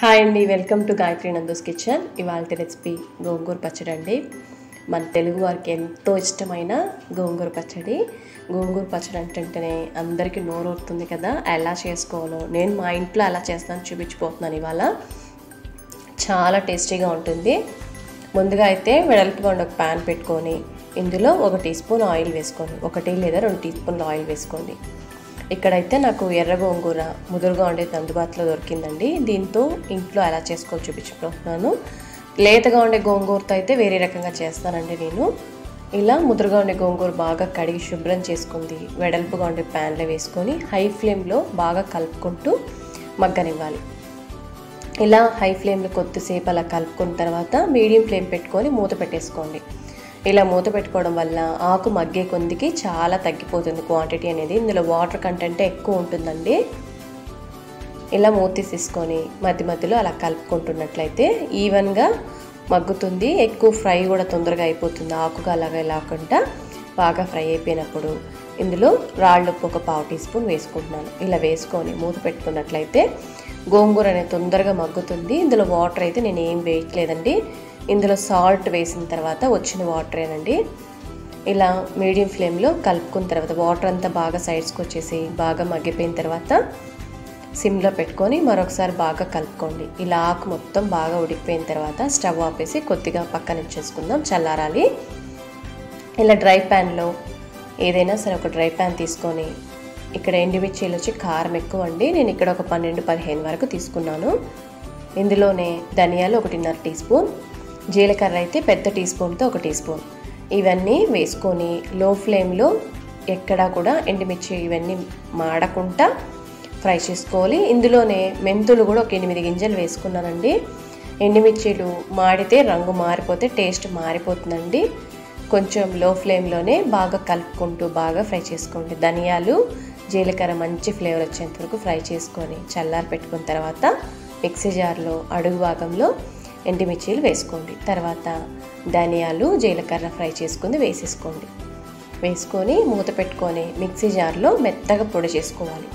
hi అండి welcome to Gayatri Nandos kitchen ఇవాళ recipe gongura pachadi అండి మన తెలుగు వారికి ఎంతో ఇష్టమైన గోంగూర పచ్చడి గోంగూర పచ్చడి అంటుంటేనే అందరికీ నోరు ఊరుతుంది కదా ఎలా చేసుకోవాలో నేను మా ఇంట్లో ఎలా చేస్తాను చూపించిపోతున్నాను ఇవాళ చాలా టేస్టీగా ఉంటుంది ముందుగా అయితే వెడల్పుగా ఉండే ఒక ప్యాన్ పెట్టుకొని ఇందులో ఒక టీ స్పూన్ ఆయిల్ వేసుకోండి ఒకటి లేదా రెండు టీ స్పూన్లు ఆయిల్ వేసుకోండి ఇక్కడైతే నాకు ఎర్ర గోంగూర ముదురుగా ఉండేది అందుబాటులో దొరికిందండి దీంతో ఇంట్లో ఎలా చేసుకోవాలో చూపించుకుంటున్నాను లేతగా ఉండే గోంగూరతో అయితే వేరే రకంగా చేస్తానండి నేను ఇలా ముదురుగా ఉండే గోంగూర బాగా కడిగి శుభ్రం చేసుకుంది వెడల్పుగా ఉండే ప్యాన్లో వేసుకొని హై ఫ్లేమ్లో బాగా కలుపుకుంటూ మగ్గనివ్వాలి ఇలా హై ఫ్లేమ్లో కొద్దిసేపు అలా కలుపుకున్న తర్వాత మీడియం ఫ్లేమ్ పెట్టుకొని మూత పెట్టేసుకోండి ఇలా మూత పెట్టుకోవడం వల్ల ఆకు మగ్గే కొందికి చాలా తగ్గిపోతుంది క్వాంటిటీ అనేది ఇందులో వాటర్ కంటెంట్ ఎక్కువ ఉంటుందండి ఇలా మూత తీసేసుకొని మధ్య మధ్యలో అలా కలుపుకుంటున్నట్లయితే ఈవెన్గా మగ్గుతుంది ఎక్కువ ఫ్రై కూడా తొందరగా అయిపోతుంది ఆకుగా అలాగా లేకుండా బాగా ఫ్రై అయిపోయినప్పుడు ఇందులో రాళ్ళు ఉప్పు ఒక పావు టీ స్పూన్ వేసుకుంటున్నాను ఇలా వేసుకొని మూత పెట్టుకున్నట్లయితే గోంగూర అనేది తొందరగా మగ్గుతుంది ఇందులో వాటర్ అయితే నేను ఏం వేయట్లేదండి ఇందులో సాల్ట్ వేసిన తర్వాత వచ్చిన వాటరేనండి ఇలా మీడియం ఫ్లేమ్లో కలుపుకున్న తర్వాత వాటర్ అంతా బాగా సైడ్స్కి వచ్చేసి బాగా మగ్గిపోయిన తర్వాత సిమ్లో పెట్టుకొని మరొకసారి బాగా కలుపుకోండి ఇలా ఆకు మొత్తం బాగా ఉడికిపోయిన తర్వాత స్టవ్ ఆపేసి కొద్దిగా పక్కన ఉంచేసుకుందాం చల్లారాలి ఇలా డ్రై ప్యాన్లో ఏదైనా సరే ఒక డ్రై ప్యాన్ తీసుకొని ఇక్కడ ఎండుమిర్చీలు వచ్చి కారం ఎక్కువ అండి నేను ఇక్కడ ఒక పన్నెండు పదిహేను వరకు తీసుకున్నాను ఇందులోనే ధనియాలు ఒకటిన్నర టీ స్పూన్ జీలకర్ర అయితే పెద్ద టీ స్పూన్తో ఒక టీ స్పూన్ ఇవన్నీ వేసుకొని లో ఫ్లేమ్లో ఎక్కడా కూడా ఎండుమిర్చి ఇవన్నీ మాడకుండా ఫ్రై చేసుకోవాలి ఇందులోనే మెంతులు కూడా ఒక ఎనిమిది గింజలు వేసుకున్నానండి ఎండుమిర్చీలు మాడితే రంగు మారిపోతే టేస్ట్ మారిపోతుందండి కొంచెం లో ఫ్లేమ్లోనే బాగా కలుపుకుంటూ బాగా ఫ్రై చేసుకోండి ధనియాలు జీలకర్ర మంచి ఫ్లేవర్ వచ్చేంత వరకు ఫ్రై చేసుకొని చల్లారి పెట్టుకున్న తర్వాత మిక్సీ జార్లో అడుగు భాగంలో ఎండుమిర్చీలు వేసుకోండి తర్వాత ధనియాలు జీలకర్ర ఫ్రై చేసుకుంది వేసేసుకోండి వేసుకొని మూత పెట్టుకొని మిక్సీ జార్లో మెత్తగా పొడి చేసుకోవాలి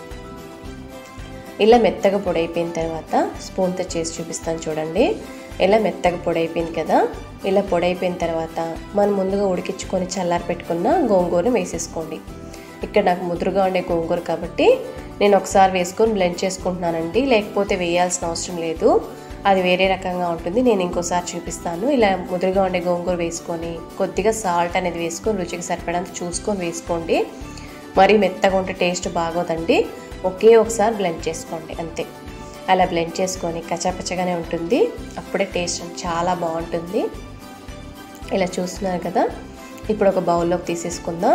ఇలా మెత్తగా పొడి అయిపోయిన తర్వాత స్పూన్తో చేసి చూపిస్తాను చూడండి ఇలా మెత్తగా పొడి అయిపోయింది కదా ఇలా పొడి అయిపోయిన తర్వాత మనం ముందుగా ఉడికించుకొని చల్లారి పెట్టుకున్న గోంగూరను వేసేసుకోండి ఇక్కడ నాకు ముదురుగా ఉండే గోంగూర కాబట్టి నేను ఒకసారి వేసుకొని బ్లెండ్ చేసుకుంటున్నానండి లేకపోతే వేయాల్సిన అవసరం లేదు అది వేరే రకంగా ఉంటుంది నేను ఇంకోసారి చూపిస్తాను ఇలా ముదురుగా ఉండే గోంగూర వేసుకొని కొద్దిగా సాల్ట్ అనేది వేసుకొని రుచికి సరిపడంత చూసుకొని వేసుకోండి మరీ మెత్తగా ఉంటే టేస్ట్ బాగోదండి ఒకే ఒకసారి బ్లెండ్ చేసుకోండి అంతే అలా బ్లెండ్ చేసుకొని కచ్చాపచ్చగానే ఉంటుంది అప్పుడే టేస్ట్ చాలా బాగుంటుంది ఇలా చూస్తున్నారు కదా ఇప్పుడు ఒక బౌల్లోకి తీసేసుకుందాం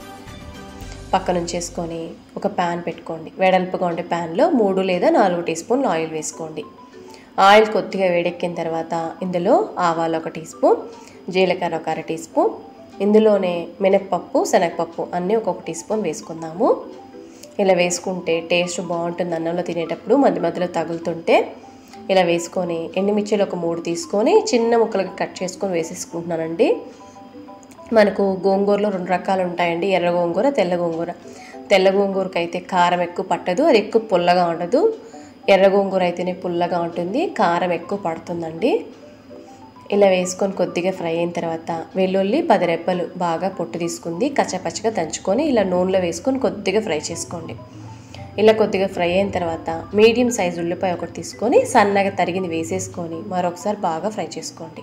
పక్కన ఉంచేసుకొని ఒక ప్యాన్ పెట్టుకోండి వెడల్పుగా ఉండే ప్యాన్లో మూడు లేదా నాలుగు టీ స్పూన్లు ఆయిల్ వేసుకోండి ఆయిల్ కొద్దిగా వేడెక్కిన తర్వాత ఇందులో ఆవాలు ఒక టీ స్పూన్ జీలకర్ర ఒక అర టీ స్పూన్ ఇందులోనే మినప్పప్పు శనగపప్పు అన్నీ ఒక్కొక్క టీ స్పూన్ వేసుకుందాము ఇలా వేసుకుంటే టేస్ట్ బాగుంటుంది అన్నంలో తినేటప్పుడు మధ్య మధ్యలో తగులుతుంటే ఇలా వేసుకొని ఎండుమిర్చిలు ఒక మూడు తీసుకొని చిన్న ముక్కలుగా కట్ చేసుకొని వేసేసుకుంటున్నానండి మనకు గోంగూరలో రెండు రకాలు ఉంటాయండి ఎర్ర గోంగూర తెల్ల గోంగూర తెల్ల గోంగూరకి అయితే కారం ఎక్కువ పట్టదు అది ఎక్కువ పుల్లగా ఉండదు ఎర్ర గోంగూర అయితేనే పుల్లగా ఉంటుంది కారం ఎక్కువ పడుతుందండి ఇలా వేసుకొని కొద్దిగా ఫ్రై అయిన తర్వాత వెల్లుల్లి పది రెప్పలు బాగా పొట్టు తీసుకుంది కచ్చపచ్చగా దంచుకొని ఇలా నూనెలో వేసుకొని కొద్దిగా ఫ్రై చేసుకోండి ఇలా కొద్దిగా ఫ్రై అయిన తర్వాత మీడియం సైజు ఉల్లిపాయ ఒకటి తీసుకొని సన్నగా తరిగింది వేసేసుకొని మరొకసారి బాగా ఫ్రై చేసుకోండి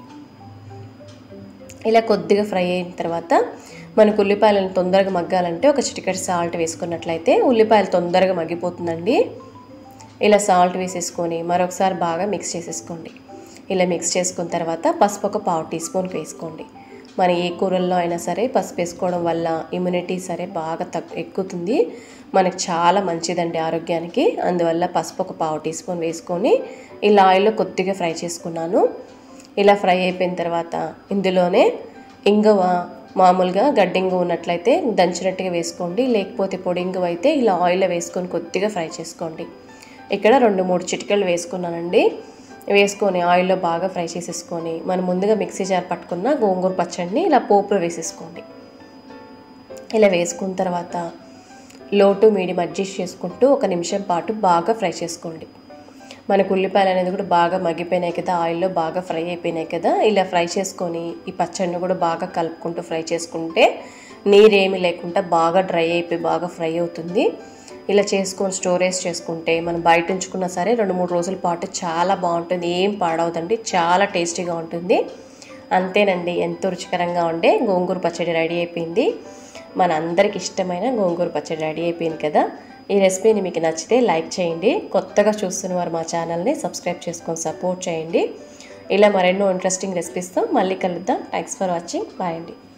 ఇలా కొద్దిగా ఫ్రై అయిన తర్వాత మనకు ఉల్లిపాయలను తొందరగా మగ్గాలంటే ఒక చిటికెట్ సాల్ట్ వేసుకున్నట్లయితే ఉల్లిపాయలు తొందరగా మగ్గిపోతుందండి ఇలా సాల్ట్ వేసేసుకొని మరొకసారి బాగా మిక్స్ చేసేసుకోండి ఇలా మిక్స్ చేసుకున్న తర్వాత పసుపు ఒక పావు టీ స్పూన్కి వేసుకోండి మన ఏ కూరల్లో అయినా సరే పసుపు వేసుకోవడం వల్ల ఇమ్యూనిటీ సరే బాగా తక్కువ ఎక్కుతుంది మనకు చాలా మంచిదండి ఆరోగ్యానికి అందువల్ల పసుపు ఒక పావు టీ స్పూన్ వేసుకొని ఇలా ఆయిల్లో కొద్దిగా ఫ్రై చేసుకున్నాను ఇలా ఫ్రై అయిపోయిన తర్వాత ఇందులోనే ఇంగువ మామూలుగా గడ్డింగు ఉన్నట్లయితే దంచినట్టుగా వేసుకోండి లేకపోతే పొడింగువ అయితే ఇలా ఆయిల్లో వేసుకొని కొద్దిగా ఫ్రై చేసుకోండి ఇక్కడ రెండు మూడు చిటికెళ్ళు వేసుకున్నానండి వేసుకొని ఆయిల్లో బాగా ఫ్రై చేసేసుకొని మనం ముందుగా మిక్సీ జార్ పట్టుకున్న గోంగూర పచ్చడిని ఇలా పోపులో వేసేసుకోండి ఇలా వేసుకున్న తర్వాత లో టు మీడియం అడ్జస్ట్ చేసుకుంటూ ఒక నిమిషం పాటు బాగా ఫ్రై చేసుకోండి మనకు ఉల్లిపాయలు అనేది కూడా బాగా మగ్గిపోయినాయి కదా ఆయిల్లో బాగా ఫ్రై అయిపోయినాయి కదా ఇలా ఫ్రై చేసుకొని ఈ పచ్చడిని కూడా బాగా కలుపుకుంటూ ఫ్రై చేసుకుంటే నీరేమి లేకుండా బాగా డ్రై అయిపోయి బాగా ఫ్రై అవుతుంది ఇలా చేసుకొని స్టోరేజ్ చేసుకుంటే మనం బయట ఉంచుకున్నా సరే రెండు మూడు రోజుల పాటు చాలా బాగుంటుంది ఏం పాడవదండి చాలా టేస్టీగా ఉంటుంది అంతేనండి ఎంతో రుచికరంగా ఉండే గోంగూర పచ్చడి రెడీ అయిపోయింది మన అందరికి ఇష్టమైన గోంగూర పచ్చడి రెడీ అయిపోయింది కదా ఈ రెసిపీని మీకు నచ్చితే లైక్ చేయండి కొత్తగా చూస్తున్న వారు మా ఛానల్ని సబ్స్క్రైబ్ చేసుకొని సపోర్ట్ చేయండి ఇలా మరెన్నో ఇంట్రెస్టింగ్ రెసిపీస్తో మళ్ళీ కలుద్దాం థ్యాంక్స్ ఫర్ వాచింగ్ బాయ్ అండి